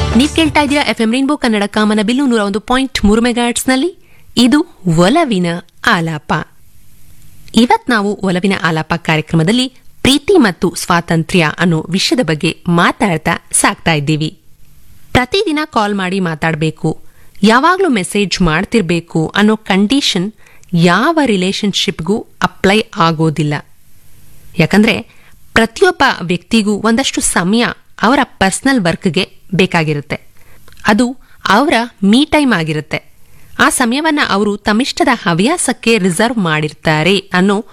ನೀವ್ ಕೇಳ್ತಾ ಇದ್ದೀರಾ ಎಫ್ ಎಂ ರೈನ್ಬೋ ಕನ್ನಡ ಕಾಮನ ಬಿಲ್ಲು ನೂರ ಒಂದು ಪಾಯಿಂಟ್ ಮೂರು ಮೆಗಾಟ್ಸ್ ನಲ್ಲಿ ಇದು ಒಲವಿನ ಆಲಾಪ ಇವತ್ ನಾವು ಒಲವಿನ ಆಲಾಪ ಕಾರ್ಯಕ್ರಮದಲ್ಲಿ ಪ್ರೀತಿ ಮತ್ತು ಸ್ವಾತಂತ್ರ್ಯ ಅನ್ನೋ ವಿಷಯದ ಬಗ್ಗೆ ಮಾತಾಡ್ತಾ ಸಾಕ್ತಾ ಇದ್ದೀವಿ ಪ್ರತಿದಿನ ಕಾಲ್ ಮಾಡಿ ಮಾತಾಡಬೇಕು ಯಾವಾಗ್ಲೂ ಮೆಸೇಜ್ ಮಾಡ್ತಿರ್ಬೇಕು ಅನ್ನೋ ಕಂಡೀಷನ್ ಯಾವ ರಿಲೇಶನ್ಶಿಪ್ಗೂ ಅಪ್ಲೈ ಆಗೋದಿಲ್ಲ ಯಾಕಂದ್ರೆ ಪ್ರತಿಯೊಬ್ಬ ವ್ಯಕ್ತಿಗೂ ಒಂದಷ್ಟು ಸಮಯ ಅವರ ಪರ್ಸನಲ್ ವರ್ಕ್ಗೆ ಬೇಕಾಗಿರುತ್ತೆ ಅದು ಅವರ ಮೀ ಟೈಮ್ ಆಗಿರುತ್ತೆ ಆ ಸಮಯವನ್ನ ಅವರು ತಮ್ಮಿಷ್ಟದ ಹವ್ಯಾಸಕ್ಕೆ ರಿಸರ್ವ್ ಮಾಡಿರ್ತಾರೆ ಅನ್ನೋ